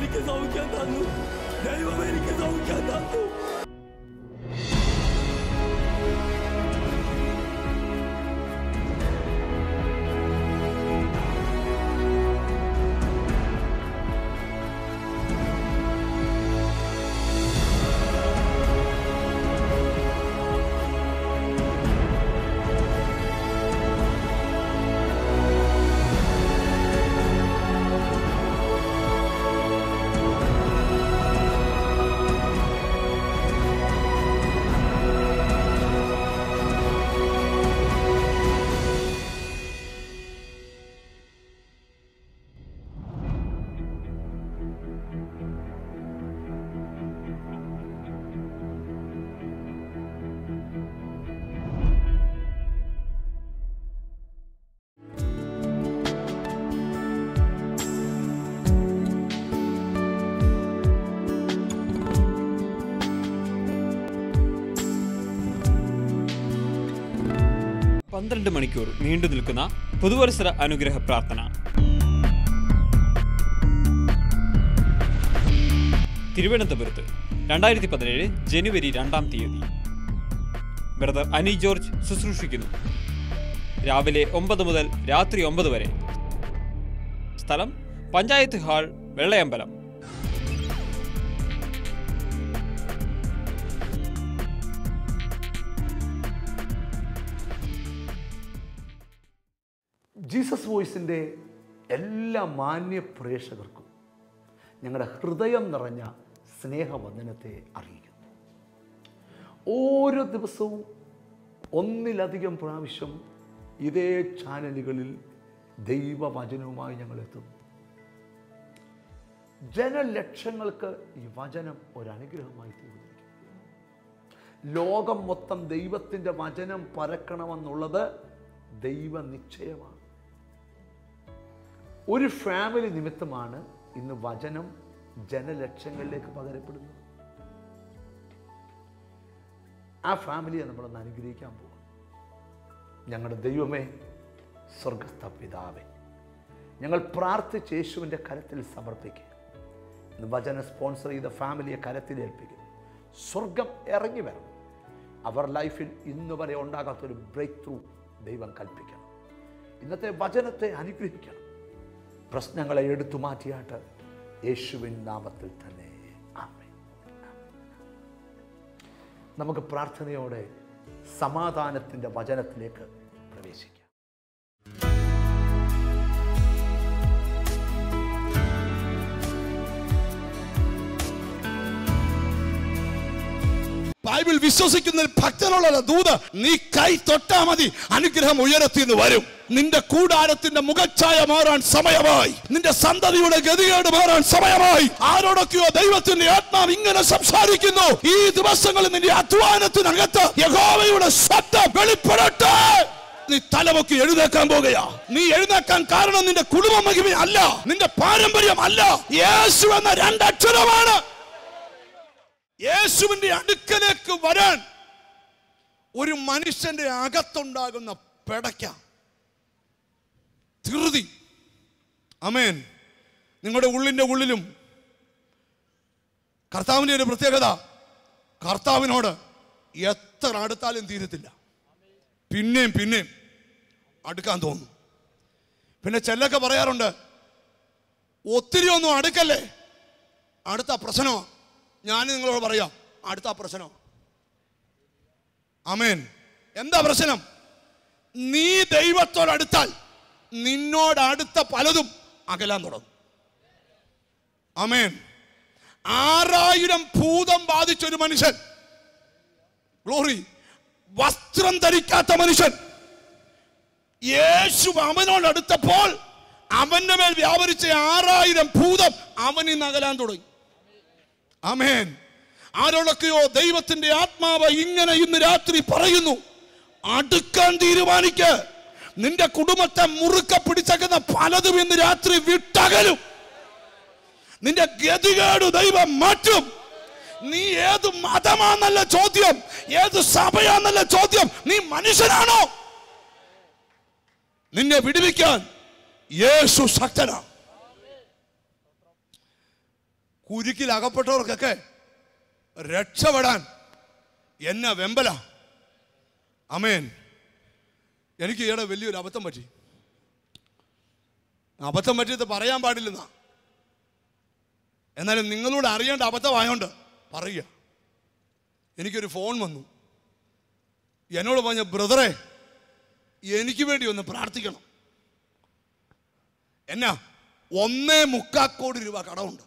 എനിക്ക് സൗഖ്യം തന്നു ദൈവം എനിക്ക് സൗഖ്യം തന്നു പന്ത്രണ്ട് മണിക്കൂർ നീണ്ടു നിൽക്കുന്ന പുതുവത്സര അനുഗ്രഹ പ്രാർത്ഥന തിരുവനന്തപുരത്ത് രണ്ടായിരത്തി പതിനേഴ് ജനുവരി രണ്ടാം തീയതി ബ്രദർ അനി ജോർജ് ശുശ്രൂഷിക്കുന്നു രാവിലെ ഒമ്പത് മുതൽ രാത്രി ഒമ്പത് വരെ സ്ഥലം പഞ്ചായത്ത് ഹാൾ വെള്ളയമ്പലം ജീസസ് വോയിസിൻ്റെ എല്ലാ മാന്യ പ്രേക്ഷകർക്കും ഞങ്ങളുടെ ഹൃദയം നിറഞ്ഞ സ്നേഹവന്ദനത്തെ അറിയിക്കുന്നു ഓരോ ദിവസവും ഒന്നിലധികം പ്രാവശ്യം ഇതേ ചാനലുകളിൽ ദൈവവചനവുമായി ഞങ്ങൾ എത്തുന്നു ജനലക്ഷങ്ങൾക്ക് ഈ വചനം ഒരനുഗ്രഹമായി തീർന്നിരിക്കും ലോകം മൊത്തം ദൈവത്തിൻ്റെ വചനം പരക്കണമെന്നുള്ളത് ദൈവ നിശ്ചയമാണ് ഒരു ഫാമിലി നിമിത്തമാണ് ഇന്ന് വചനം ജനലക്ഷങ്ങളിലേക്ക് പകരപ്പെടുന്നത് ആ ഫാമിലിയെ നമ്മളൊന്ന് അനുഗ്രഹിക്കാൻ പോകും ഞങ്ങളുടെ ദൈവമേ സ്വർഗസ്ഥ പിതാവേ ഞങ്ങൾ പ്രാർത്ഥിച്ച് യേശുവിൻ്റെ കരത്തിൽ സമർപ്പിക്കുക ഇന്ന് വചന സ്പോൺസർ ചെയ്ത ഫാമിലിയെ കരത്തിൽ ഏൽപ്പിക്കുന്നു സ്വർഗം ഇറങ്ങി വരണം അവർ ലൈഫിൽ ഇന്ന് വരെ ഉണ്ടാകാത്തൊരു ബ്രേക്ക് ത്രൂ ദൈവം കൽപ്പിക്കണം ഇന്നത്തെ വചനത്തെ അനുഗ്രഹിക്കണം പ്രശ്നങ്ങളെ എടുത്തു മാറ്റിയാട്ട് യേശുവിൻ നാമത്തിൽ തന്നെ ആമേൻ നമുക്ക് പ്രാർത്ഥനയോടെ സമാധാനത്തിൻ്റെ വചനത്തിലേക്ക് പ്രവേശിക്കാം ബൈബിൾ വിശ്വസിക്കുന്ന ഒരു ഭക്തനുള്ള ദൂത് നീ കൈ തൊട്ടാ മതി അനുഗ്രഹം ഉയരത്തിൽ നിന്ന് വരും നിന്റെ കൂടാരത്തിന്റെ മുഖച്ഛായ മാറാൻ സമയമായി നിന്റെ സന്തതിയുടെ ഗതികേട് മാറാൻ സമയമായി ആരോടൊക്കെയോ ദൈവത്തിന്റെ ആത്മാവ് ഇങ്ങനെ സംസാരിക്കുന്നു ഈ ദിവസങ്ങളിൽ നിന്റെ അധ്വാനത്തിനകത്ത് യഹോവയുടെ ശബ്ദം വെളിപ്പെടട്ടെ നീ തലമൊക്കെ എഴുന്നേക്കാൻ പോകുകയാ നീ എഴുന്നേക്കാൻ കാരണം നിന്റെ കുടുംബ മഹിമ അല്ല നിന്റെ പാരമ്പര്യം അല്ല യേശു എന്ന രണ്ടക്ഷരമാണ് യേശുവിന്റെ അടുക്കലേക്ക് വരാൻ ഒരു മനുഷ്യന്റെ അകത്തുണ്ടാകുന്ന പെടയ്ക്ക ധൃതി അമേൻ നിങ്ങളുടെ ഉള്ളിന്റെ ഉള്ളിലും കർത്താവിന്റെ ഒരു പ്രത്യേകത കർത്താവിനോട് എത്ര അടുത്താലും തീരത്തില്ല പിന്നെയും പിന്നെയും അടുക്കാൻ തോന്നും പിന്നെ ചെല്ലൊക്കെ പറയാറുണ്ട് ഒത്തിരി ഒന്നും അടുക്കല്ലേ അടുത്ത പ്രശ്നമാണ് ഞാൻ നിങ്ങളോട് പറയാം അടുത്ത പ്രശ്നം അമേൻ എന്താ പ്രശ്നം നീ ദൈവത്തോടടുത്താൽ നിന്നോട് അടുത്ത പലതും അകലാൻ തുടങ്ങും അമേൻ ആറായിരം ഭൂതം ബാധിച്ച ഒരു മനുഷ്യൻ ഗ്ലോറി വസ്ത്രം ധരിക്കാത്ത മനുഷ്യൻ യേശു അവനോടടുത്തപ്പോൾ അവന്റെ മേൽ വ്യാപരിച്ച ആറായിരം ഭൂതം അവനിൽ അകലാൻ തുടങ്ങി അമേൻ ആരോടൊക്കെയോ ദൈവത്തിന്റെ ആത്മാവ് ഇങ്ങനെ ഇന്ന് രാത്രി പറയുന്നു അടുക്കാൻ തീരുമാനിക്ക നിന്റെ കുടുംബത്തെ മുറുക്ക പിടിച്ചേക്കുന്ന പലതും ഇന്ന് രാത്രി വിട്ടകലും നിന്റെ ഗതികേട് ദൈവം മാറ്റും നീ ഏത് മതമാന്നല്ല ചോദ്യം ഏത് സഭയാന്നല്ല ചോദ്യം നീ മനുഷ്യനാണോ നിന്നെ വിടുവിക്കാൻ യേശു ശക്തനാണ് കുരുക്കിൽ അകപ്പെട്ടവർക്കൊക്കെ രക്ഷപ്പെടാൻ എന്നെ വെമ്പല അമേൻ എനിക്ക് ഈയിടെ വലിയൊരു അബദ്ധം പറ്റി അബദ്ധം പറ്റിയത് പറയാൻ പാടില്ലെന്നാ എന്നാലും നിങ്ങളോട് അറിയേണ്ട അബദ്ധമായോണ്ട് പറയുക എനിക്കൊരു ഫോൺ വന്നു എന്നോട് പറഞ്ഞ ബ്രദറെ എനിക്ക് വേണ്ടി ഒന്ന് പ്രാർത്ഥിക്കണം എന്നാ ഒന്നേ മുക്കാ കോടി രൂപ കടമുണ്ട്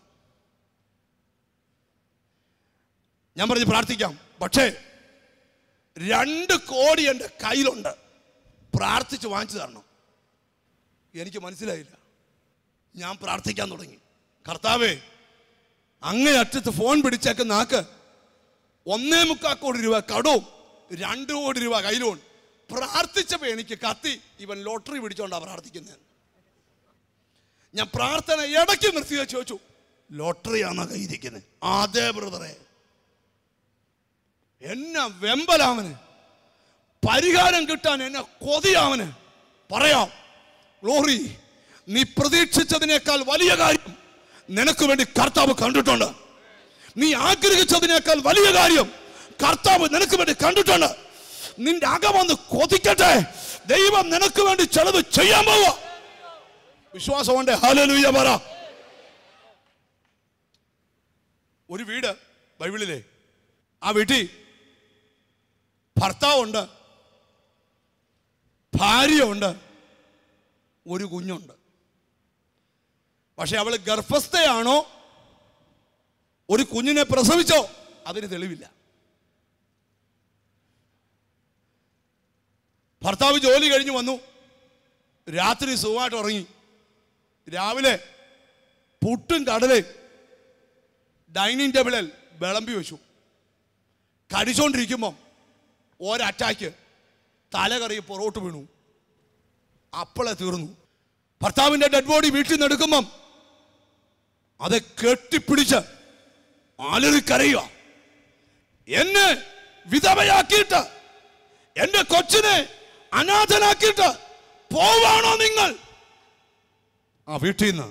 ഞാൻ പറഞ്ഞ് പ്രാർത്ഥിക്കാം പക്ഷേ രണ്ട് കോടി എൻ്റെ കയ്യിലുണ്ട് പ്രാർത്ഥിച്ച് വാങ്ങിച്ചു തരണം എനിക്ക് മനസ്സിലായില്ല ഞാൻ പ്രാർത്ഥിക്കാൻ തുടങ്ങി കർത്താവേ അങ്ങേ അറ്റത്ത് ഫോൺ പിടിച്ചേക്കുന്ന ആക്ക് ഒന്നേ മുക്കാൽ കോടി രൂപ കടവും രണ്ട് കോടി രൂപ കയ്യിലും പ്രാർത്ഥിച്ചപ്പോ എനിക്ക് കത്തി ഇവൻ ലോട്ടറി പിടിച്ചോണ്ടാ പ്രാർത്ഥിക്കുന്നത് ഞാൻ പ്രാർത്ഥന ഇടയ്ക്ക് നിർത്തി വെച്ച് ചോദിച്ചു ലോട്ടറിയാണോ കയ്യിരിക്കുന്നത് അതെ ബ്രദറെ എന്നെ വെമ്പലാവന് പരിഹാരം കിട്ടാൻ എന്നെ കൊതിയാവന് പറയാം ഗ്ലോറി നീ പ്രതീക്ഷിച്ചതിനേക്കാൾ വലിയ കാര്യം നിനക്ക് വേണ്ടി കർത്താവ് കണ്ടിട്ടുണ്ട് നീ ആഗ്രഹിച്ചതിനേക്കാൾ വലിയ കാര്യം കർത്താവ് നിനക്ക് വേണ്ടി കണ്ടിട്ടുണ്ട് നിന്റെ അകമൊന്ന് കൊതിക്കട്ടെ ദൈവം നിനക്ക് വേണ്ടി ചിലത് ചെയ്യാൻ പോവാ വിശ്വാസമുണ്ട് ഹാലലൂയ പറ ഒരു വീട് ബൈബിളിലെ ആ വീട്ടിൽ ഭർത്താവുണ്ട് ഭാര്യയുണ്ട് ഒരു കുഞ്ഞുണ്ട് പക്ഷെ അവൾ ഗർഭസ്ഥയാണോ ഒരു കുഞ്ഞിനെ പ്രസവിച്ചോ അതിന് തെളിവില്ല ഭർത്താവ് ജോലി കഴിഞ്ഞ് വന്നു രാത്രി സുഖമായിട്ട് ഉറങ്ങി രാവിലെ പുട്ടും കടലയും ഡൈനിങ് ടേബിളിൽ വിളമ്പി വെച്ചു കടിച്ചോണ്ടിരിക്കുമ്പം ഒരറ്റാക്ക് തലകറി പുറകോട്ട് വീണു അപ്പളെ തീർന്നു ഭർത്താവിന്റെ ഡെഡ് ബോഡി വീട്ടിൽ നിന്ന് എടുക്കുമ്പം അത് കെട്ടിപ്പിടിച്ച് ആലറിക്കരയുക എന്നെ വിധവയാക്കിയിട്ട് എന്റെ കൊച്ചിനെ അനാഥനാക്കിയിട്ട് പോവാണോ നിങ്ങൾ ആ വീട്ടിൽ നിന്ന്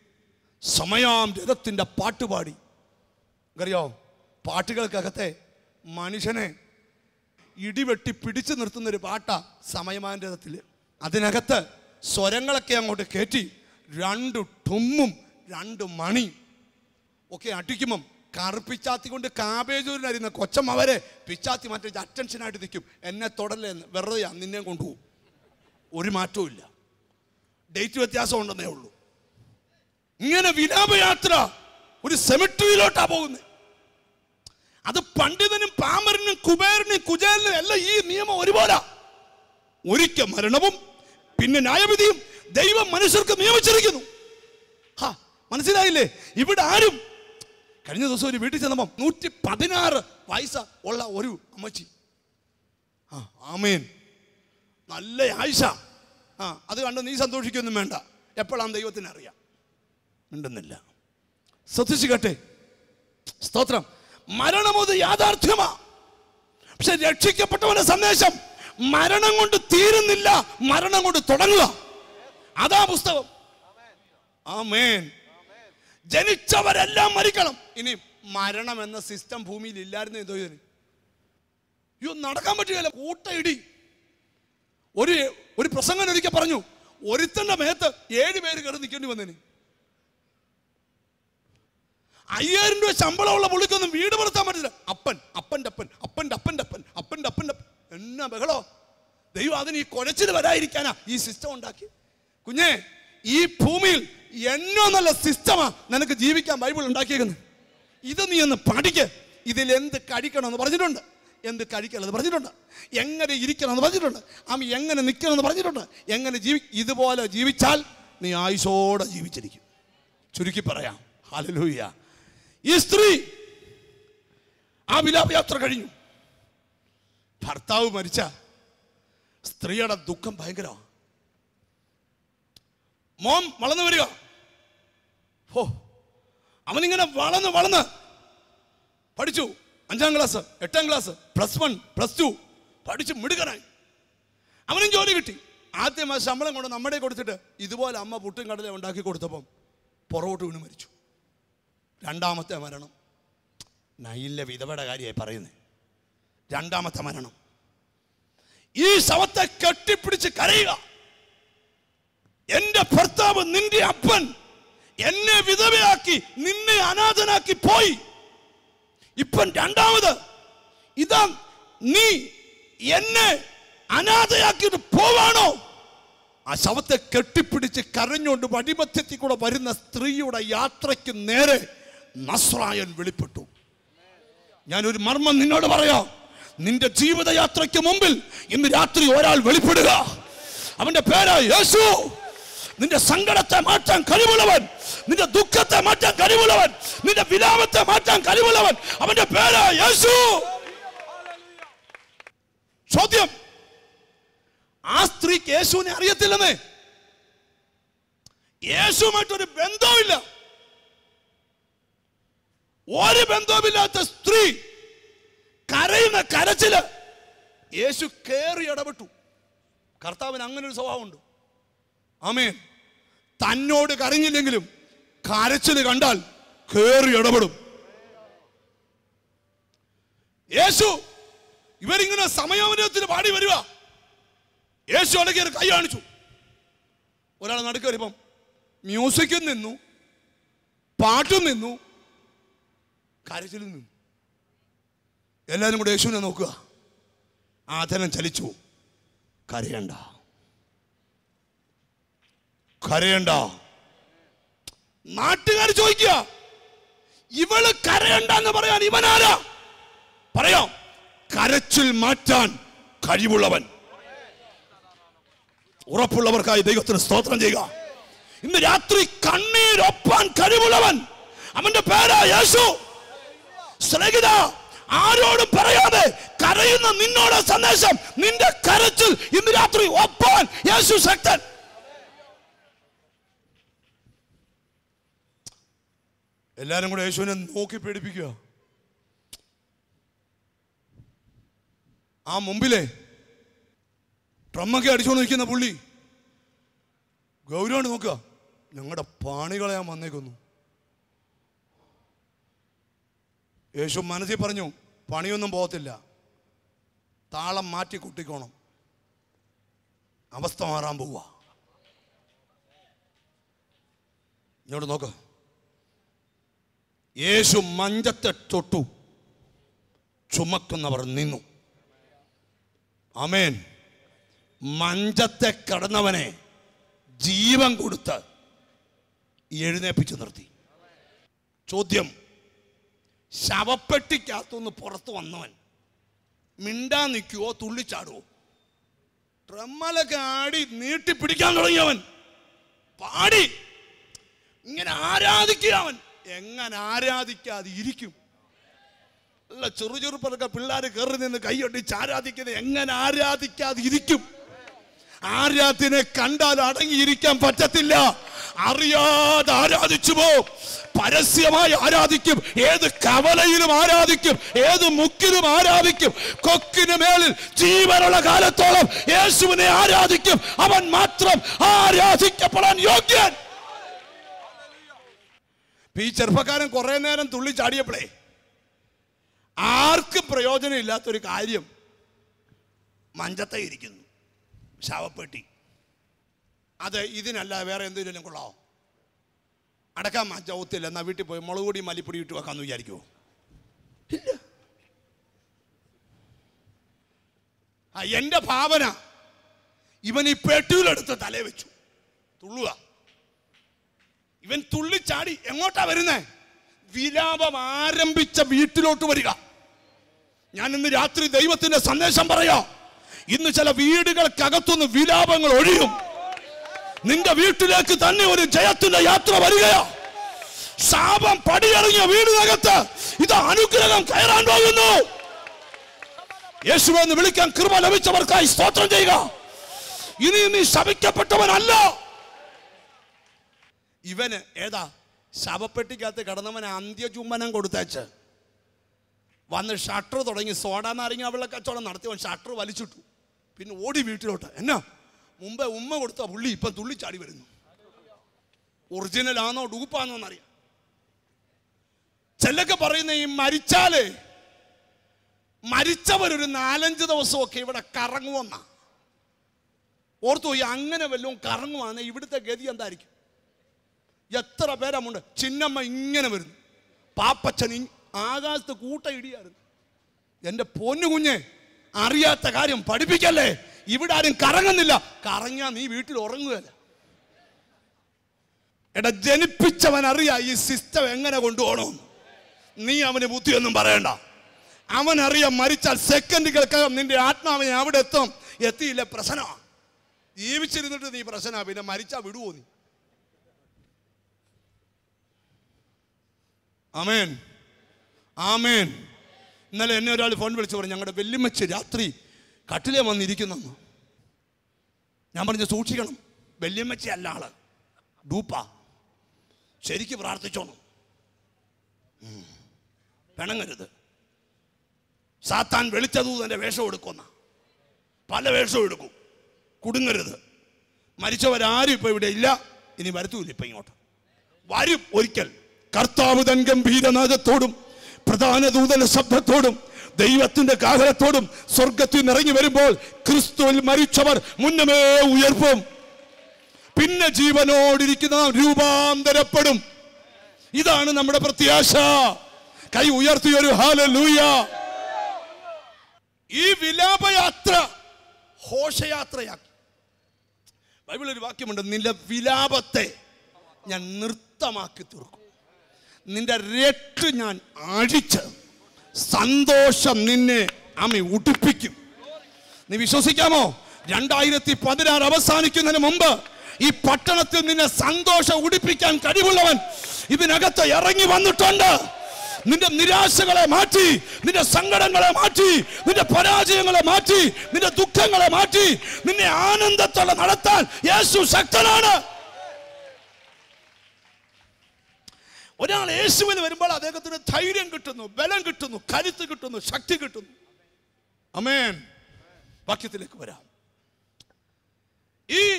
സമയാം രഥത്തിന്റെ പാട്ടുപാടി അറിയോ പാട്ടുകൾക്കകത്തെ മനുഷ്യനെ ഇടിവെട്ടി പിടിച്ചു നിർത്തുന്ന ഒരു പാട്ടാ സമയമാൻ രഥത്തിൽ അതിനകത്ത് സ്വരങ്ങളൊക്കെ അങ്ങോട്ട് കയറ്റി രണ്ട് ടുമ്മും രണ്ട് മണി ഒക്കെ അടിക്കുമ്പം കറുപ്പിച്ചാത്തി കൊണ്ട് കാബേജൂരിനരിയുന്ന കൊച്ചമ്മവരെ പിച്ചാത്തി മറ്റേ അറ്റൻഷനായിട്ട് നിൽക്കും എന്നെ തൊടല്ലേ എന്ന് വെറുതെ നിന്നെ കൊണ്ടുപോകും ഒരു മാറ്റവും ഇല്ല ഡേറ്റ് വ്യത്യാസം ഉണ്ടെന്നേ ഉള്ളൂ ഇങ്ങനെ വിലാപയാത്ര ഒരു സെമിട്രിയിലോട്ടാ പോകുന്നത് അത് പണ്ഡിതനും പാമരനും കുബേരനും കുചേലിനും എല്ലാം ഈ നിയമം ഒരുപോലെ ഒരിക്കൽ മരണവും പിന്നെ ന്യായവിധിയും ദൈവം മനുഷ്യർക്ക് നിയമിച്ചിരിക്കുന്നു ഹാ മനസ്സിലായില്ലേ ഇവിടെ ആരും കഴിഞ്ഞ ദിവസം ഒരു വീട്ടിൽ ചെന്നപ്പം നൂറ്റി പതിനാറ് വയസ്സ് ഉള്ള ഒരു അമ്മച്ചി ആ ആമേൻ നല്ല ആയിഷ ആ അത് കണ്ട് നീ സന്തോഷിക്കൊന്നും വേണ്ട എപ്പോഴാണ് ദൈവത്തിന് അറിയാം മിണ്ടുന്നില്ല ശ്രദ്ധിച്ചു കേട്ടെ സ്തോത്രം മരണമത് യാഥാർത്ഥ്യമാ പക്ഷെ രക്ഷിക്കപ്പെട്ടവന്റെ സന്ദേശം മരണം കൊണ്ട് തീരുന്നില്ല മരണം കൊണ്ട് തുടങ്ങുക അതാ പുസ്തകം ആമേൻ ജനിച്ചവരെല്ലാം മരിക്കണം ഇനി മരണം എന്ന സിസ്റ്റം ഭൂമിയിൽ ഇല്ലായിരുന്നു എന്തോ ഇതിന് അയ്യോ നടക്കാൻ പറ്റുകയില്ല കൂട്ടയിടി ഒരു ഒരു പ്രസംഗം ഒരിക്കൽ പറഞ്ഞു ഒരുത്തന്റെ മേത്ത് ഏഴ് പേര് കയറി നിൽക്കേണ്ടി വന്നേന് അയ്യായിരം രൂപ ശമ്പളമുള്ള പുള്ളിക്കൊന്നും വീട് വളർത്താൻ പറ്റില്ല അപ്പൻ അപ്പൻ്റെ അപ്പൻ അപ്പൻ്റെ അപ്പൻ്റെ അപ്പൻ അപ്പൻ്റെ അപ്പൻ്റെ അപ്പൻ എന്നാ ബഹളോ ദൈവം അതിന് ഈ കുഴച്ചിൽ വരാതിരിക്കാനാ ഈ സിസ്റ്റം ഉണ്ടാക്കി കുഞ്ഞേ ഈ ഭൂമിയിൽ എന്നോ നല്ല സിസ്റ്റമാ നിനക്ക് ജീവിക്കാൻ ബൈബിൾ ഉണ്ടാക്കിയേക്കുന്നത് ഇത് നീ ഒന്ന് പഠിക്ക് ഇതിൽ എന്ത് കഴിക്കണമെന്ന് പറഞ്ഞിട്ടുണ്ട് എന്ത് കഴിക്കണമെന്ന് പറഞ്ഞിട്ടുണ്ട് എങ്ങനെ ഇരിക്കണമെന്ന് പറഞ്ഞിട്ടുണ്ട് അമ്മ എങ്ങനെ നിൽക്കണമെന്ന് പറഞ്ഞിട്ടുണ്ട് എങ്ങനെ ജീവി ഇതുപോലെ ജീവിച്ചാൽ നീ ആയുസോടെ ജീവിച്ചിരിക്കും ചുരുക്കി പറയാം ഹാലലൂയ ഈ സ്ത്രീ ആ വിലാപയാത്ര കഴിഞ്ഞു ഭർത്താവ് മരിച്ച സ്ത്രീയുടെ ദുഃഖം ഭയങ്കരമാണ് മോൻ വളർന്നു വരിക ഓ അവനിങ്ങനെ വളർന്ന് വളർന്ന് പഠിച്ചു അഞ്ചാം ക്ലാസ് എട്ടാം class plus one plus two പഠിച്ച് മിടുക്കനായി അവനും ജോലി കിട്ടി ആദ്യം ആ ശമ്പളം കൊണ്ട് നമ്മുടെ കൊടുത്തിട്ട് ഇതുപോലെ അമ്മ പുട്ടും കടല ഉണ്ടാക്കി കൊടുത്തപ്പം പുറകോട്ട് വീണ് മരിച്ചു രണ്ടാമത്തെ മരണം നൈലിലെ വിധവയുടെ കാര്യമായി പറയുന്നത് രണ്ടാമത്തെ മരണം ഈ ശവത്തെ കെട്ടിപ്പിടിച്ച് കരയുക എന്റെ ഭർത്താവ് നിന്റെ അപ്പൻ എന്നെ വിധവയാക്കി നിന്നെ അനാഥനാക്കി പോയി ഇപ്പം രണ്ടാമത് ഇതാ നീ എന്നെ അനാഥയാക്കിയിട്ട് പോവാണോ ആ ശവത്തെ കെട്ടിപ്പിടിച്ച് കരഞ്ഞുകൊണ്ട് വടിമധ്യത്തിൽ കൂടെ വരുന്ന സ്ത്രീയുടെ യാത്രയ്ക്ക് നേരെ നസ്രായൻ വെളിപ്പെട്ടു ഞാനൊരു മർമ്മം നിന്നോട് പറയാം നിന്റെ ജീവിതയാത്രയ്ക്ക് മുമ്പിൽ ഇന്ന് രാത്രി ഒരാൾ വെളിപ്പെടുക അവന്റെ പേര് യേശു നിന്റെ സങ്കടത്തെ മാറ്റാൻ കഴിവുള്ളവൻ നിന്റെ ദുഃഖത്തെ മാറ്റാൻ കഴിവുള്ളവൻ നിന്റെ വിലാപത്തെ മാറ്റാൻ കഴിവുള്ളവൻ അവന്റെ പേര് യേശു ചോദ്യം ആ സ്ത്രീക്ക് യേശുവിനെ അറിയത്തില്ലെന്നേ യേശുവുമായിട്ടൊരു ബന്ധവുമില്ല ഒരു ബന്ധവുമില്ലാത്ത സ്ത്രീ കരയുന്ന കരച്ചില് യേശു കയറി ഇടപെട്ടു കർത്താവിന് അങ്ങനെ ഒരു സ്വഭാവമുണ്ട് ആമേൻ തന്നോട് കരഞ്ഞില്ലെങ്കിലും കരച്ചില് കണ്ടാൽ കയറി ഇടപെടും യേശു ഇവരിങ്ങനെ സമയോപനത്തിന് പാടി വരിക യേശു ഇടയ്ക്ക് ഒരു കൈ കാണിച്ചു ഒരാൾ നടുക്ക് വരുമ്പം മ്യൂസിക്കും നിന്നു പാട്ടും നിന്നു കരച്ചിലും നിന്നു എല്ലാവരും കൂടെ യേശുവിനെ നോക്കുക ആദരം ചലിച്ചു കരയണ്ട കരയണ്ട നാട്ടുകാർ ചോദിക്കുക ഇവള് കരയണ്ട എന്ന് പറയാൻ ഇവനാരാ പറയാം കരച്ചിൽ മാറ്റാൻ കഴിവുള്ളവൻ ഉറപ്പുള്ളവർക്കായി ദൈവത്തിന് സ്തോത്രം ചെയ്യുക ഇന്ന് രാത്രി കണ്ണീരൊപ്പാൻ കഴിവുള്ളവൻ അവന്റെ പേരാ യേശു സ്നേഹിത ആരോടും പറയാതെ കരയുന്ന നിന്നോട് സന്ദേശം നിന്റെ കരച്ചിൽ ഇന്ന് രാത്രി ഒപ്പാൻ യേശു ശക്തൻ എല്ലാരും കൂടെ യേശുവിനെ നോക്കി പേടിപ്പിക്കുക ആ മുമ്പിലെ ട്രമ്മൊക്കെ അടിച്ചുകൊണ്ട് നിൽക്കുന്ന പുള്ളി ഗൗരവമാണ് നോക്കുക ഞങ്ങളുടെ പാണികളെ ഞാൻ വന്നേക്കുന്നു യേശു മനസ്സിൽ പറഞ്ഞു പണിയൊന്നും പോകത്തില്ല താളം മാറ്റി കുട്ടിക്കോണം അവസ്ഥ മാറാൻ പോവുക ഇങ്ങോട്ട് നോക്ക് യേശു മഞ്ചത്തെ തൊട്ടു ചുമക്കുന്നവർ നിന്നു അമേൻ മഞ്ചത്തെ കടന്നവനെ ജീവൻ കൊടുത്ത് എഴുന്നേപ്പിച്ചു നിർത്തി ചോദ്യം ശവപ്പെട്ടിക്കകത്തുനിന്ന് പുറത്ത് വന്നവൻ മിണ്ടാൻ നിൽക്കുവോ തുള്ളിച്ചാടുവോ ട്രമ്മലൊക്കെ ആടി നീട്ടിപ്പിടിക്കാൻ തുടങ്ങിയവൻ പാടി ഇങ്ങനെ ആരാധിക്കുക അവൻ എങ്ങനെ ആരാധിക്കാതെ ഇരിക്കും അല്ല ചെറു ചെറുപ്പറൊക്കെ പിള്ളേർ കയറി നിന്ന് കൈയൊട്ടിച്ച് ആരാധിക്കുന്നത് എങ്ങനെ ആരാധിക്കാതെ ഇരിക്കും ആരാധ്യനെ കണ്ടാൽ അടങ്ങിയിരിക്കാൻ പറ്റത്തില്ല അറിയാതെ ആരാധിച്ചു പോ പരസ്യമായി ആരാധിക്കും ഏത് കവലയിലും ആരാധിക്കും ഏത് മുക്കിലും ആരാധിക്കും കൊക്കിന് മേളിൽ ജീവനുള്ള കാലത്തോളം യേശുവിനെ ആരാധിക്കും അവൻ മാത്രം ആരാധിക്കപ്പെടാൻ യോഗ്യൻ ഇപ്പൊ ഈ ചെറുപ്പക്കാരൻ കുറെ നേരം തുള്ളി ചാടിയപ്പോഴേ ആർക്കും പ്രയോജനം ഇല്ലാത്തൊരു കാര്യം മഞ്ചത്തെ ഇരിക്കുന്നു ശവപ്പെട്ടി അത് ഇതിനല്ല വേറെ എന്തെങ്കിലും കൊള്ളാവോ അടക്കാൻ ചവിത്തില്ല എന്നാ വീട്ടിൽ പോയി മുളക് പൊടി മല്ലിപ്പൊടി ഇട്ട് വെക്കാന്ന് വിചാരിക്കുമോ ഇല്ല ആ എന്റെ ഭാവന ഇവൻ ഈ പെട്ടിയിലെടുത്ത് തലേ വെച്ചു തുള്ളുക ഇവൻ തുള്ളിച്ചാടി എങ്ങോട്ടാ വരുന്നേ വിലാപം ആരംഭിച്ച വീട്ടിലോട്ട് വരിക ഞാൻ ഇന്ന് രാത്രി ദൈവത്തിന്റെ സന്ദേശം പറയാ ഇന്ന് ചില വീടുകൾക്കകത്തുനിന്ന് വിലാപങ്ങൾ ഒഴിയും നിന്റെ വീട്ടിലേക്ക് തന്നെ ഒരു ജയത്തിന്റെ യാത്ര വരികയാ ശാപം പടിയിറങ്ങിയ വീടിനകത്ത് ഇത് അനുഗ്രഹം കയറാൻ പോകുന്നു യേശുവെ എന്ന് വിളിക്കാൻ കൃപ ലഭിച്ചവർക്കായി സ്തോത്രം ചെയ്യുക ഇനി നീ ശപിക്കപ്പെട്ടവനല്ല ഇവന് ഏതാ ശവപ്പെട്ടിക്കകത്ത് കിടന്നവന് അന്ത്യചുംബനം കൊടുത്തേച്ച് വന്ന് ഷട്ടർ തുടങ്ങി സോഡ നാരങ്ങ വെള്ള കച്ചവടം നടത്തിയവൻ ഷട്ടർ വലിച്ചിട്ടു പിന്നെ ഓടി വീട്ടിലോട്ട് എന്നാ മുമ്പേ ഉമ്മ കൊടുത്ത പുള്ളി ഇപ്പം തുള്ളിച്ചാടി വരുന്നു ഒറിജിനൽ ആണോ ഡൂപ്പാണോ എന്നറിയാം ചിലൊക്കെ പറയുന്ന ഈ മരിച്ചാലേ മരിച്ചവരൊരു നാലഞ്ച് ദിവസമൊക്കെ ഇവിടെ കറങ്ങുമെന്ന ഓർത്തു പോയി അങ്ങനെ വല്ലതും കറങ്ങുവാന്ന് ഇവിടുത്തെ ഗതി എന്തായിരിക്കും എത്ര പേരമുണ്ട് ചിന്നമ്മ ഇങ്ങനെ വരുന്നു പാപ്പച്ചൻ ഇ- ആകാശത്ത് കൂട്ട ഇടിയായിരുന്നു എൻ്റെ പൊന്നു കുഞ്ഞെ അറിയാത്ത കാര്യം പഠിപ്പിക്കല്ലേ ഇവിടെ ആരും കറങ്ങുന്നില്ല കറങ്ങാൻ നീ വീട്ടിൽ ഉറങ്ങുകയല്ല എടാ ജനിപ്പിച്ചവൻ അറിയാം ഈ സിസ്റ്റം എങ്ങനെ കൊണ്ടുപോകണമെന്ന് നീ അവന് ബുദ്ധിയൊന്നും പറയണ്ട അവൻ അറിയാം മരിച്ചാൽ സെക്കൻഡുകൾക്കകം നിന്റെ ആത്മാവിനെ അവിടെ എത്തും എത്തിയില്ല പ്രശ്നമാണ് ജീവിച്ചിരുന്നിട്ട് നീ പ്രശ്നമാ പിന്നെ മരിച്ചാ വിടുവോ നീ ആമേൻ ആമേൻ ഇന്നലെ എന്നെ ഒരാൾ ഫോൺ വിളിച്ചു പറഞ്ഞു ഞങ്ങളുടെ വെല്ലുമ്മച്ച് രാത്രി കട്ടിലേ വന്നിരിക്കുന്നെന്ന് ഞാൻ പറഞ്ഞു സൂക്ഷിക്കണം വെല്ലുമ്മച്ചി അല്ല ആള് ഡൂപ്പാ ശരിക്ക് പ്രാർത്ഥിച്ചോണം ഉം. പിണങ്ങരുത് സാത്താൻ വെളിച്ചതൂതന്റെ വേഷം എടുക്കുന്ന പല വേഷവും എടുക്കും കുടുങ്ങരുത് മരിച്ചവരാരും ഇപ്പൊ ഇവിടെ ഇല്ല ഇനി വരത്തൂല്ല ഇപ്പൊ ഇങ്ങോട്ട് വരും ഒരിക്കൽ കർത്താവ് തൻ ഗംഭീരനാഥത്തോടും പ്രധാന ദൂതന്റെ ശബ്ദത്തോടും ദൈവത്തിന്റെ കാഹളത്തോടും സ്വർഗത്തിൽ നിന്ന് ഇറങ്ങി വരുമ്പോൾ ക്രിസ്തുവിൽ മരിച്ചവർ മുന്നമേ ഉയർപ്പും പിന്നെ ജീവനോടിരിക്കുന്ന നാം രൂപാന്തരപ്പെടും ഇതാണ് നമ്മുടെ പ്രത്യാശ കൈ ഉയർത്തിയൊരു ഹാലലൂയ ഈ വിലാപയാത്ര ഘോഷയാത്രയാക്കി ബൈബിളിൽ ഒരു വാക്യമുണ്ട് നിന്റെ വിലാപത്തെ ഞാൻ നൃത്തമാക്കി തീർക്കും നിന്റെ രട്ട് ഞാൻ അഴിച്ച് സന്തോഷം നിന്നെ അമ്മ ഉടുപ്പിക്കും നീ വിശ്വസിക്കാമോ രണ്ടായിരത്തി പതിനാറ് അവസാനിക്കുന്നതിന് മുമ്പ് ഈ പട്ടണത്തിൽ നിന്നെ സന്തോഷം ഉടിപ്പിക്കാൻ കഴിവുള്ളവൻ ഇതിനകത്ത് ഇറങ്ങി വന്നിട്ടുണ്ട് നിന്റെ നിരാശകളെ മാറ്റി നിന്റെ സങ്കടങ്ങളെ മാറ്റി നിന്റെ പരാജയങ്ങളെ മാറ്റി നിന്റെ ദുഃഖങ്ങളെ മാറ്റി നിന്നെ ആനന്ദത്തോടെ നടത്താൻ യേശു ശക്തനാണ് ഒരാൾ യേശുവിന് വരുമ്പോൾ അദ്ദേഹത്തിന് ധൈര്യം കിട്ടുന്നു ബലം കിട്ടുന്നു കരുത്ത് കിട്ടുന്നു ശക്തി കിട്ടുന്നു അമേൻ വാക്യത്തിലേക്ക് വരാം ഈ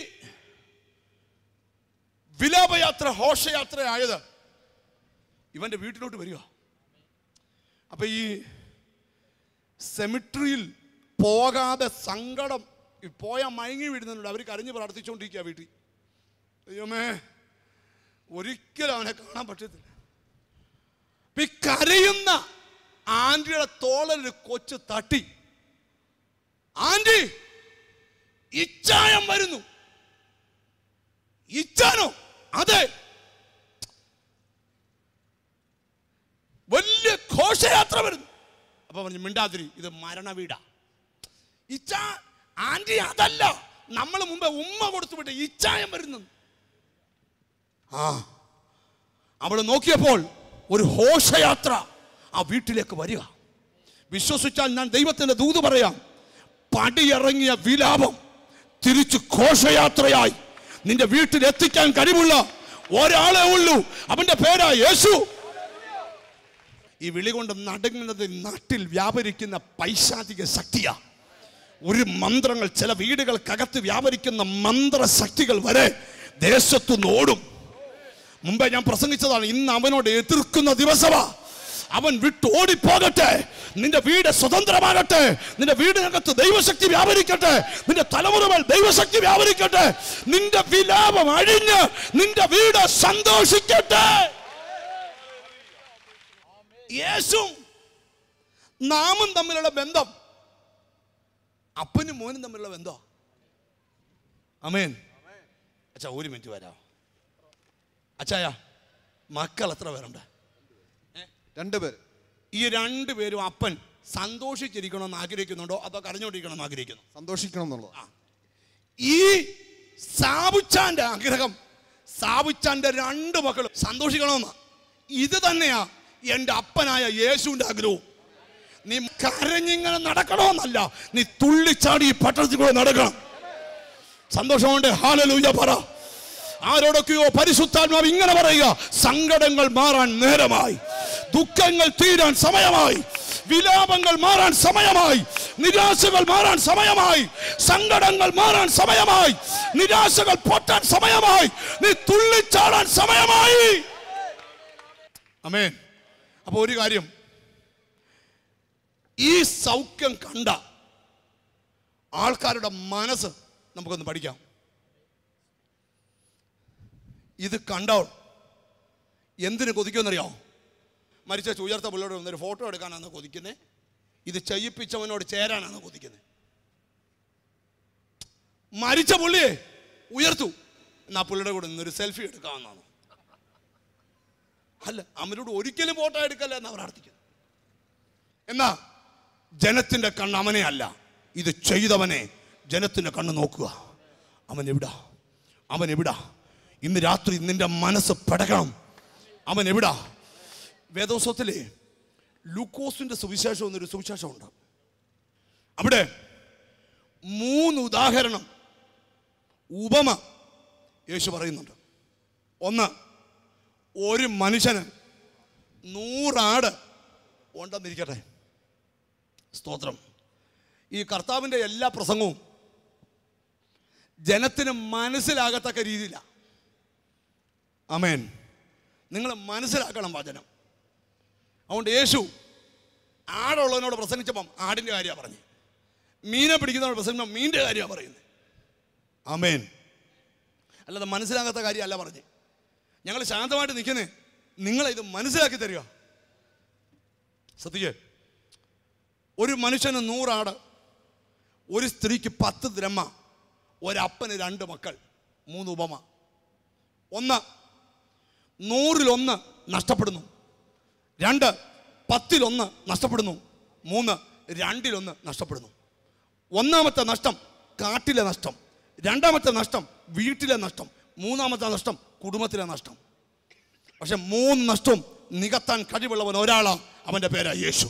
വിലാപയാത്ര ഘോഷയാത്ര ആയത് ഇവന്റെ വീട്ടിലോട്ട് വരിക അപ്പൊ ഈ സെമിട്രിയിൽ പോകാതെ സങ്കടം ഈ പോയ മയങ്ങി വീഴുന്നുണ്ട് അവർ കരഞ്ഞ് പ്രാർത്ഥിച്ചുകൊണ്ടിരിക്കുക വീട്ടിൽ ദൈവമേ ഒരിക്കലും അവനെ കാണാൻ പറ്റത്തില്ല അപ്പൊ ഈ കരയുന്ന ആന്റിയുടെ തോളൽ ഒരു കൊച്ചു തട്ടി ആന്റി ഇച്ചായം വരുന്നു ഇച്ചാനോ അതെ വലിയ ഘോഷയാത്ര വരുന്നു അപ്പൊ പറഞ്ഞു മിണ്ടാതിരി ഇത് മരണ വീടാ ഇച്ച ആന്റി അതല്ല നമ്മൾ മുമ്പേ ഉമ്മ കൊടുത്തു വിട്ട് ഇച്ചായം വരുന്നു ആ അവൾ നോക്കിയപ്പോൾ ഒരു ഘോഷയാത്ര ആ വീട്ടിലേക്ക് വരിക വിശ്വസിച്ചാൽ ഞാൻ ദൈവത്തിന്റെ ദൂത് പറയാം പടിയിറങ്ങിയ വിലാപം തിരിച്ചു ഘോഷയാത്രയായി നിന്റെ വീട്ടിൽ എത്തിക്കാൻ കഴിവുള്ള ഒരാളെ ഉള്ളൂ അവന്റെ പേരാ യേശു ഈ വിളി കൊണ്ട് നടുങ്ങുന്നത് നാട്ടിൽ വ്യാപരിക്കുന്ന പൈശാചിക ശക്തിയാ ഒരു മന്ത്രങ്ങൾ ചില വീടുകൾക്കകത്ത് വ്യാപരിക്കുന്ന മന്ത്രശക്തികൾ വരെ ദേശത്തു നോടും മുമ്പേ ഞാൻ പ്രസംഗിച്ചതാണ് ഇന്ന് അവനോട് എതിർക്കുന്ന ദിവസമാ അവൻ വിട്ട് ഓടിപ്പോകട്ടെ നിന്റെ വീട് സ്വതന്ത്രമാകട്ടെ നിന്റെ വീടിനകത്ത് ദൈവശക്തി വ്യാപരിക്കട്ടെ നിന്റെ തലമുറകൾ ദൈവശക്തി വ്യാപരിക്കട്ടെ നിന്റെ വിലാപം അഴിഞ്ഞ് നിന്റെ വീട് സന്തോഷിക്കട്ടെ യേശും നാമും തമ്മിലുള്ള ബന്ധം അപ്പനും മോനും തമ്മിലുള്ള ബന്ധം അമേൻ അച്ഛാ ഒരു മിനിറ്റ് വരാം അച്ഛായ മക്കൾ എത്ര പേരുണ്ട് രണ്ടുപേര് ഈ രണ്ടു പേരും അപ്പൻ സന്തോഷിച്ചിരിക്കണമെന്ന് ആഗ്രഹിക്കുന്നുണ്ടോ അതോ കരഞ്ഞുകൊണ്ടിരിക്കണമെന്ന് ആഗ്രഹിക്കുന്നു സന്തോഷിക്കണം എന്നുള്ളത് ഈ സാബുച്ചാന്റെ ആഗ്രഹം സാബുച്ചാന്റെ രണ്ട് മക്കളും സന്തോഷിക്കണമെന്ന് ഇത് തന്നെയാ എൻ്റെ അപ്പനായ യേശുവിൻ്റെ ആഗ്രഹവും നീ കരഞ്ഞിങ്ങനെ നടക്കണമെന്നല്ല നീ തുള്ളിച്ചാടി ഈ പട്ടണത്തിൽ കൂടെ നടക്കണം സന്തോഷമുണ്ട് ഹാലലൂയ പറ ആരോടൊക്കെയോ പരിശുദ്ധാത്മാവ് ഇങ്ങനെ പറയുക സങ്കടങ്ങൾ മാറാൻ നേരമായി ദുഃഖങ്ങൾ തീരാൻ സമയമായി വിലാപങ്ങൾ മാറാൻ സമയമായി നിരാശകൾ മാറാൻ സമയമായി സങ്കടങ്ങൾ മാറാൻ സമയമായി നിരാശകൾ പൊട്ടാൻ സമയമായി നീ തുള്ളിച്ചാടാൻ സമയമായി അമേൻ അപ്പോൾ ഒരു കാര്യം ഈ സൗഖ്യം കണ്ട ആൾക്കാരുടെ മനസ്സ് നമുക്കൊന്ന് പഠിക്കാം ഇത് കണ്ടവൾ എന്തിനു കൊതിക്കുമെന്നറിയാമോ മരിച്ച ഉയർത്ത പുള്ളിയോട് വന്നൊരു ഫോട്ടോ എടുക്കാനാണ് കൊതിക്കുന്നത് ഇത് ചെയ്യിപ്പിച്ചവനോട് ചേരാനാണ് കൊതിക്കുന്നത് മരിച്ച പുള്ളിയെ ഉയർത്തു എന്നാ പുള്ളിയുടെ കൂടെ നിന്നൊരു സെൽഫി എടുക്കാമെന്നാണ് അല്ല അവനോട് ഒരിക്കലും ഫോട്ടോ എടുക്കല്ല എന്നാ പ്രാർത്ഥിക്കുന്നത് എന്നാ ജനത്തിന്റെ കണ്ണ് അവനെ അല്ല ഇത് ചെയ്തവനെ ജനത്തിന്റെ കണ്ണ് നോക്കുക അവൻ എവിടാ അവൻ എവിടാ ഇന്ന് രാത്രി നിന്റെ മനസ്സ് പെടക്കണം അവൻ എവിടാ വേദോത്സവത്തിലെ ലൂക്കോസിന്റെ സുവിശേഷം എന്നൊരു സുവിശേഷമുണ്ട് അവിടെ മൂന്ന് ഉദാഹരണം ഉപമ യേശു പറയുന്നുണ്ട് ഒന്ന് ഒരു മനുഷ്യന് നൂറാട് ഉണ്ടെന്നിരിക്കട്ടെ സ്തോത്രം ഈ കർത്താവിൻ്റെ എല്ലാ പ്രസംഗവും ജനത്തിന് മനസ്സിലാകത്തക്ക രീതിയിലാണ് അമേൻ നിങ്ങൾ മനസ്സിലാക്കണം വചനം അതുകൊണ്ട് യേശു ആടുള്ളവനോട് പ്രസംഗിച്ചപ്പം ആടിൻ്റെ കാര്യമാണ് പറഞ്ഞു മീനെ പിടിക്കുന്നവരോട് പ്രസംഗിച്ചപ്പം മീൻ്റെ കാര്യമാണ് പറയുന്നത് അമേൻ അല്ലാതെ മനസ്സിലാകാത്ത കാര്യമല്ല പറഞ്ഞ് ഞങ്ങൾ ശാന്തമായിട്ട് നിൽക്കുന്നേ നിങ്ങളിത് മനസ്സിലാക്കി തരിക ശ്രദ്ധിക്കേ ഒരു മനുഷ്യന് നൂറാട് ഒരു സ്ത്രീക്ക് പത്ത് ദ്രഹ്മ ഒരപ്പന് രണ്ട് മക്കൾ മൂന്ന് ഉപമ ഒന്ന് നൂറിലൊന്ന് നഷ്ടപ്പെടുന്നു രണ്ട് പത്തിലൊന്ന് നഷ്ടപ്പെടുന്നു മൂന്ന് രണ്ടിലൊന്ന് നഷ്ടപ്പെടുന്നു ഒന്നാമത്തെ നഷ്ടം കാട്ടിലെ നഷ്ടം രണ്ടാമത്തെ നഷ്ടം വീട്ടിലെ നഷ്ടം മൂന്നാമത്തെ നഷ്ടം കുടുംബത്തിലെ നഷ്ടം പക്ഷെ മൂന്ന് നഷ്ടവും നികത്താൻ കഴിവുള്ളവൻ ഒരാളാണ് അവന്റെ പേരാ യേശു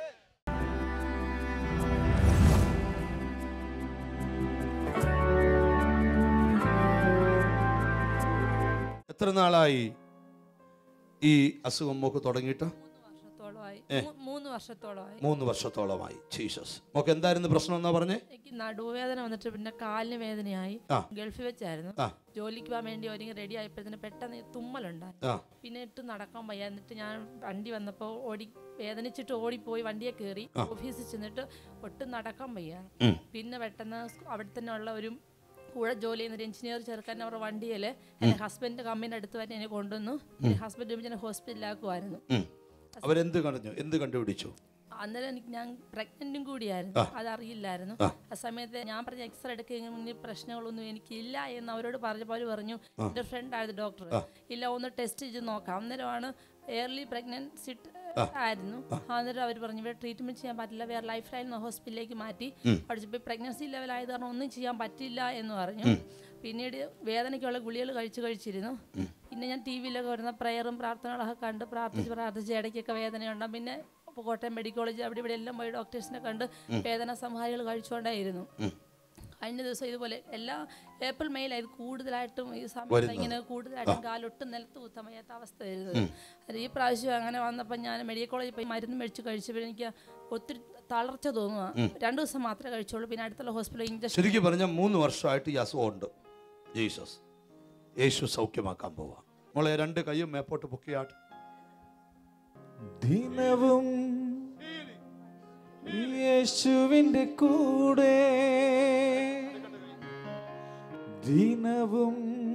എത്ര നാളായി ഈ അസുഖം മോക്ക് തുടങ്ങിയിട്ട് വർഷത്തോളമായി മൂ- മൂന്ന് വർഷത്തോളമായി മൂന്ന് വർഷത്തോളമായി ജീസസ് മോക്ക് എന്തായിരുന്നു പ്രശ്നം എന്നാ പറഞ്ഞേ എനിക്ക് നടുവേദന വന്നിട്ട് പിന്നെ കാലിന് വേദനയായി ആ. ഗൾഫിൽ വെച്ചായിരുന്നു ആ. ജോലിക്ക് പോകാൻ വേണ്ടി ഒരുങ്ങി റെഡി ആയപ്പോഴത്തേന് പെട്ടെന്ന് ഈ തുമ്മലുണ്ടായി ആ പിന്നെ ഇട്ട് നടക്കാൻ വയ്യ എന്നിട്ട് ഞാൻ വണ്ടി വന്നപ്പോൾ ഓടി വേദനിച്ചിട്ട് ഓടിപ്പോയി വണ്ടിയെ കയറി ഓഫീസിൽ ചെന്നിട്ട് ഒട്ടും നടക്കാൻ വയ്യ ഉം. പിന്നെ പെട്ടെന്ന് സ് അവിടെ തന്നെ ഉള്ള ഒരു കൂടെ ജോലി ചെയ്യുന്ന ഒരു എഞ്ചിനീയർ ചെറുക്കാൻ അവരുടെ വണ്ടിയിൽ എൻ്റെ ഹസ്ബൻഡ് കമ്പനി അടുത്ത് വരെ എന്നെ കൊണ്ടുവന്നു ഹസ്ബൻഡ് ഞാൻ ഹോസ്പിറ്റലിലാക്കുമായിരുന്നു ഉം. അവരെന്ത് കണ്ടു എന്ത് കണ്ടുപിടിച്ചു അന്നേരം എനിക്ക് ഞാൻ പ്രഗ്നന്റും കൂടിയായിരുന്നു അതറിയില്ലായിരുന്നു ആ സമയത്ത് ഞാൻ പറഞ്ഞ എക്സ്റേ എടുക്കുന്ന മുന്നിൽ പ്രശ്നങ്ങളൊന്നും എനിക്കില്ല എന്ന് അവരോട് പറഞ്ഞപ്പോൾ അവർ പറഞ്ഞു എൻ്റെ ഫ്രണ്ട് ആയിരുന്നു ഡോക്ടർ ഇല്ല ഒന്ന് ടെസ്റ്റ് ചെയ്ത് നോക്കാം അന്നേരമാണ് എയർലി പ്രഗ്നൻസി ആയിരുന്നു അന്നേരം അവർ പറഞ്ഞു ഇവിടെ ട്രീറ്റ്മെന്റ് ചെയ്യാൻ പറ്റില്ല വേറെ ലൈഫ് ലൈൻ ഹോസ്പിറ്റലിലേക്ക് മാറ്റി അവിടെ പ്രഗ്നൻസി ലെവൽ ആയത് കാരണം ഒന്നും ചെയ്യാൻ പറ്റില്ല എന്ന് പറഞ്ഞു പിന്നീട് വേദനയ്ക്കുള്ള ഗുളികൾ കഴിച്ചു കഴിച്ചിരുന്നു പിന്നെ ഞാൻ ടി വിയിലൊക്കെ വരുന്ന പ്രയറും പ്രാർത്ഥനകളൊക്കെ കണ്ട് പ്രാർത്ഥിച്ച് പ്രാർത്ഥിച്ച് ഇടയ്ക്കൊക്കെ വേദനയുണ്ടാകും പിന്നെ ഇപ്പോൾ കോട്ടയം മെഡിക്കൽ കോളേജ് അവിടെ ഇവിടെ എല്ലാം പോയി ഡോക്ടേഴ്സിനെ കണ്ട് വേദന സംഹാരികൾ കഴിച്ചുകൊണ്ടേയിരുന്നു കഴിഞ്ഞ ദിവസം ഇതുപോലെ എല്ലാ ഏപ്രിൽ മെയിലായത് കൂടുതലായിട്ടും ഈ സമയത്ത് ഇങ്ങനെ കൂടുതലായിട്ടും കാലൊട്ടും നിലത്ത് കുത്താൻ വയ്യാത്ത അവസ്ഥ വരുന്നത് അത് ഈ പ്രാവശ്യം അങ്ങനെ വന്നപ്പോൾ ഞാൻ മെഡിക്കൽ കോളേജിൽ പോയി മരുന്ന് മേടിച്ച് കഴിച്ചപ്പോൾ എനിക്ക് ഒത്തിരി തളർച്ച തോന്നുക രണ്ടു ദിവസം മാത്രമേ കഴിച്ചുള്ളൂ പിന്നെ അടുത്തുള്ള ഹോസ്പിറ്റലിൽ ഇഞ്ചക്ഷൻ ശരിക്കും പറഞ്ഞാൽ മൂന്ന് വർഷമായിട്ട് ഈ അസുഖമുണ്ട് ജീസസ് യേശു സൗഖ്യമാക്കാൻ പോവാ മോളെ രണ്ട് കൈയും മേപ്പോട്ട് പൊക്കിയാട്ട് ദിനവും യേശുവിൻ്റെ കൂടെ ദിനവും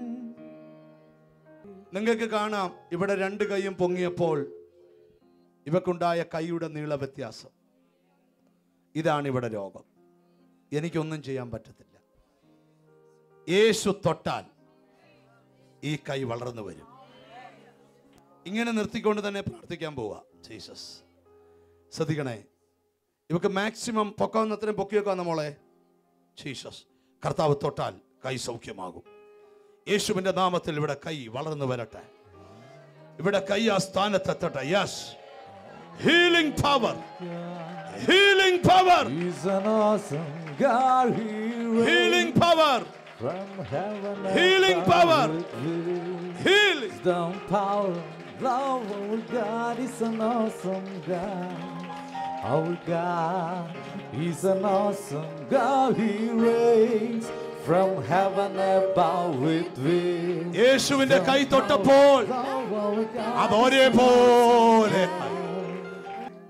നിങ്ങൾക്ക് കാണാം ഇവിടെ രണ്ട് കൈയും പൊങ്ങിയപ്പോൾ ഇവക്കുണ്ടായ കൈയുടെ നീള വ്യത്യാസം ഇതാണ് ഇവിടെ രോഗം എനിക്കൊന്നും ചെയ്യാൻ പറ്റത്തില്ല യേശു തൊട്ടാൽ ഈ കൈ വളർന്നു വരും ഇങ്ങനെ നിർത്തിക്കൊണ്ട് തന്നെ പ്രാർത്ഥിക്കാൻ പോവാ ജീസസ് ശ്രദ്ധിക്കണേ ഇവക്ക് മാക്സിമം പൊക്കാവുന്നത്രയും പൊക്കി വെക്കാന്ന മോളെ ജീസസ് കർത്താവ് തൊട്ടാൽ കൈ സൗഖ്യമാകും യേശുവിന്റെ നാമത്തിൽ ഇവിടെ കൈ വളർന്നു വരട്ടെ ഇവിടെ കൈ ആ സ്ഥാനത്തെത്തട്ടെ yes healing power healing power He's an awesome God. He reigns healing power from heaven Healing above power. with healing wisdom, power, love. Our God is an awesome God. Our God is an awesome God. He reigns from heaven above with wisdom. യേശുവിന്റെ കൈ തൊട്ടപ്പോൾ Love our God. അത് ഒരേപോലെ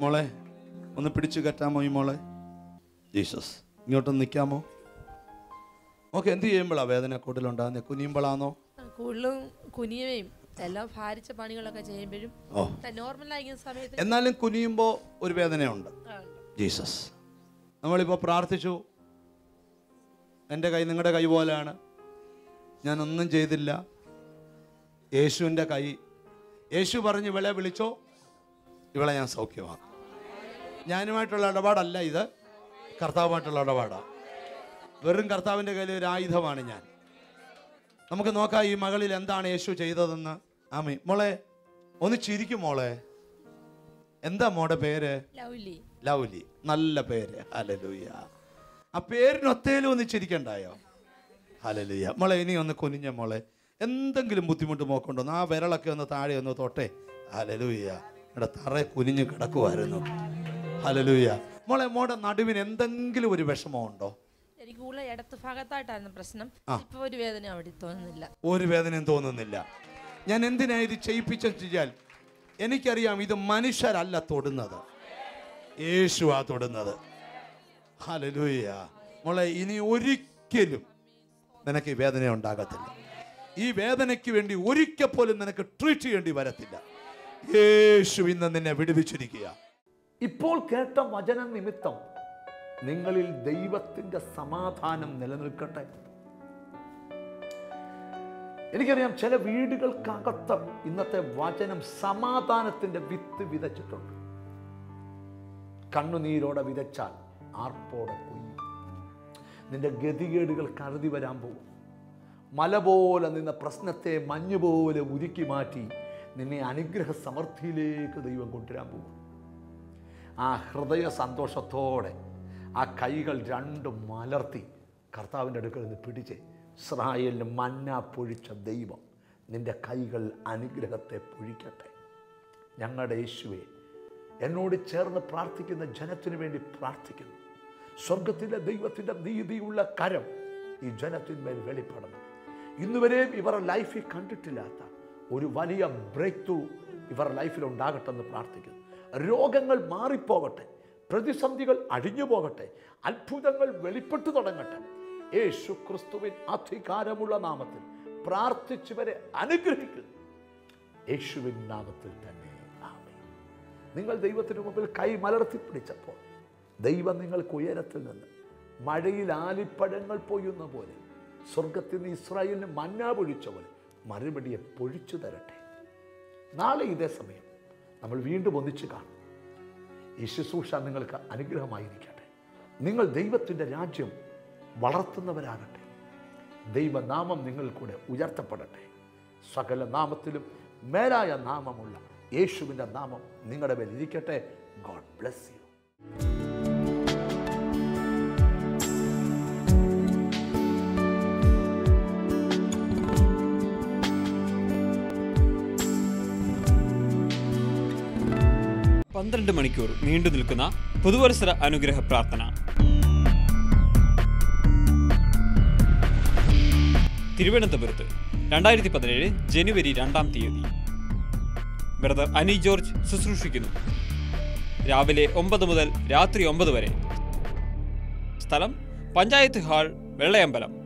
മോളെ ഒന്ന് പിടിച്ചു കെട്ടാമോ ഈ മോളെ Jesus ഇങ്ങോട്ടൊന്ന് നിൽക്കാമോ ഓക്കെ എന്ത് ചെയ്യുമ്പോഴാണ് വേദന കൂടുതലുണ്ടാകുന്നത് കുനിയുമ്പോഴാണോ കൂടുതലും കുനിയുകയും എല്ലാം ഭാരിച്ച പണികളൊക്കെ ചെയ്യുമ്പോഴും ഓ നോർമലായിരിക്കുന്ന സമയത്ത് എന്നാലും കുനിയുമ്പോൾ ഒരു വേദനയുണ്ട് ആ, ജീസസ് നമ്മളിപ്പോൾ പ്രാർത്ഥിച്ചു എൻ്റെ കൈ നിങ്ങളുടെ കൈ പോലെയാണ് ഞാനൊന്നും ചെയ്തില്ല യേശുവിൻ്റെ കൈ യേശു പറഞ്ഞ് ഇവളെ വിളിച്ചോ ഇവളെ ഞാൻ സൗഖ്യമാക്കും ഞാനുമായിട്ടുള്ള ഇടപാടല്ല ഇത് കർത്താവുമായിട്ടുള്ള ഇടപാടാണ് വെറും കർത്താവിൻ്റെ കയ്യിൽ ഒരു ആയുധമാണ് ഞാൻ നമുക്ക് നോക്കാം ഈ മകളിൽ എന്താണ് യേശു ചെയ്തതെന്ന് ആമി മോളെ ഒന്ന് ചിരിക്കും മോളെ എന്താ മോടെ പേര് ലൗലി ലൗലി നല്ല പേര് ഹലലുയ ആ പേരിനൊത്തേലും ഒന്ന് ചിരിക്കണ്ടായോ ഹലലുയ മോളെ ഇനി ഒന്ന് കുനിഞ്ഞ മോളെ എന്തെങ്കിലും ബുദ്ധിമുട്ട് മോക്കുണ്ടോ ആ വിരളൊക്കെ ഒന്ന് താഴെ ഒന്ന് തൊട്ടെ ഹലലുയ ഇവിടെ തറ കുനിഞ്ഞ് കിടക്കുമായിരുന്നു ഹലലുയ മോളെ മോടെ നടുവിന് എന്തെങ്കിലും ഒരു വിഷമമുണ്ടോ എനിക്ക് കൂടുതൽ ഇടത്ത് ഭാഗത്തായിട്ടായിരുന്നു പ്രശ്നം ഇപ്പൊ ഒരു വേദന അവിടെ തോന്നുന്നില്ല ഒരു വേദനയും തോന്നുന്നില്ല ഞാൻ എന്തിനാ ഇത് ചെയ്യിപ്പിച്ചെന്ന് വെച്ചാൽ എനിക്കറിയാം ഇത് മനുഷ്യരല്ല തൊടുന്നത് യേശുവാ തൊടുന്നത് ഹലലൂയ മോളെ ഇനി ഒരിക്കലും നിനക്ക് ഈ വേദന ഉണ്ടാകത്തില്ല ഈ വേദനയ്ക്ക് വേണ്ടി ഒരിക്കൽ പോലും നിനക്ക് ട്രീറ്റ് ചെയ്യേണ്ടി വരത്തില്ല യേശു ഇന്ന് നിന്നെ വിടുവിച്ചിരിക്കുക ഇപ്പോൾ കേട്ട വചന നിമിത്തം നിങ്ങളിൽ ദൈവത്തിൻ്റെ സമാധാനം നിലനിൽക്കട്ടെ എനിക്കറിയാം ചില വീടുകൾക്കകത്ത് ഇന്നത്തെ വചനം സമാധാനത്തിൻ്റെ വിത്ത് വിതച്ചിട്ടുണ്ട് കണ്ണുനീരോടെ വിതച്ചാൽ ആർപ്പോടെ കൊയ്യും നിന്റെ ഗതികേടുകൾ കരുതി വരാൻ പോകും മല പോലെ നിന്ന പ്രശ്നത്തെ മഞ്ഞ് പോലെ ഉരുക്കി മാറ്റി നിന്നെ അനുഗ്രഹ സമൃദ്ധിയിലേക്ക് ദൈവം കൊണ്ടുവരാൻ പോകും ആ ഹൃദയ സന്തോഷത്തോടെ ആ കൈകൾ രണ്ടും മലർത്തി കർത്താവിൻ്റെ അടുക്കൽ നിന്ന് പിടിച്ച് ഇസ്രായേലിന് മന്ന പൊഴിച്ച ദൈവം നിന്റെ കൈകൾ അനുഗ്രഹത്തെ പൊഴിക്കട്ടെ ഞങ്ങളുടെ യേശുവെ എന്നോട് ചേർന്ന് പ്രാർത്ഥിക്കുന്ന ജനത്തിനു വേണ്ടി പ്രാർത്ഥിക്കുന്നു സ്വർഗത്തിലെ ദൈവത്തിൻ്റെ നീതിയുള്ള കരം ഈ ജനത്തിന്മേൽ വെളിപ്പെടണം ഇന്നുവരെയും ഇവരുടെ ലൈഫിൽ കണ്ടിട്ടില്ലാത്ത ഒരു വലിയ ബ്രേക്ക് ത്രൂ ഇവരുടെ ലൈഫിൽ ഉണ്ടാകട്ടെന്ന് പ്രാർത്ഥിക്കുന്നു രോഗങ്ങൾ മാറിപ്പോകട്ടെ പ്രതിസന്ധികൾ അഴിഞ്ഞു പോകട്ടെ അത്ഭുതങ്ങൾ വെളിപ്പെട്ടു തുടങ്ങട്ടെ യേശു ക്രിസ്തുവിൻ അധികാരമുള്ള നാമത്തിൽ പ്രാർത്ഥിച്ചവരെ അനുഗ്രഹിക്കുന്നു യേശുവിൻ നാമത്തിൽ തന്നെ ആമേൻ നിങ്ങൾ ദൈവത്തിന് മുമ്പിൽ കൈ മലർത്തി പിടിച്ചപ്പോൾ ദൈവം നിങ്ങൾക്ക് ഉയരത്തിൽ നിന്ന് മഴയിൽ ആലിപ്പഴങ്ങൾ പൊയ്യുന്ന പോലെ സ്വർഗത്തിൽ നിന്ന് ഇസ്രായേലിന് മന്ന പൊഴിച്ച പോലെ മറുപടിയെ പൊഴിച്ചു തരട്ടെ നാളെ ഇതേ സമയം നമ്മൾ വീണ്ടും ഒന്നിച്ച് കാണും ഈ ശുശ്രൂഷ നിങ്ങൾക്ക് അനുഗ്രഹമായിരിക്കട്ടെ നിങ്ങൾ ദൈവത്തിൻ്റെ രാജ്യം വളർത്തുന്നവരാകട്ടെ ദൈവനാമം നിങ്ങൾ കൂടെ ഉയർത്തപ്പെടട്ടെ സകല നാമത്തിലും മേലായ നാമമുള്ള യേശുവിൻ്റെ നാമം നിങ്ങളുടെ മേൽ ഇരിക്കട്ടെ ഗോഡ് ബ്ലെസ് യു പന്ത്രണ്ട് മണിക്കൂർ നീണ്ടു നിൽക്കുന്ന പുതുവത്സര അനുഗ്രഹ പ്രാർത്ഥന തിരുവനന്തപുരത്ത് രണ്ടായിരത്തി പതിനേഴ് ജനുവരി രണ്ടാം തീയതി ബ്രദർ അനി ജോർജ് ശുശ്രൂഷിക്കുന്നു രാവിലെ ഒമ്പത് മുതൽ രാത്രി ഒമ്പത് വരെ സ്ഥലം പഞ്ചായത്ത് ഹാൾ വെള്ളയമ്പലം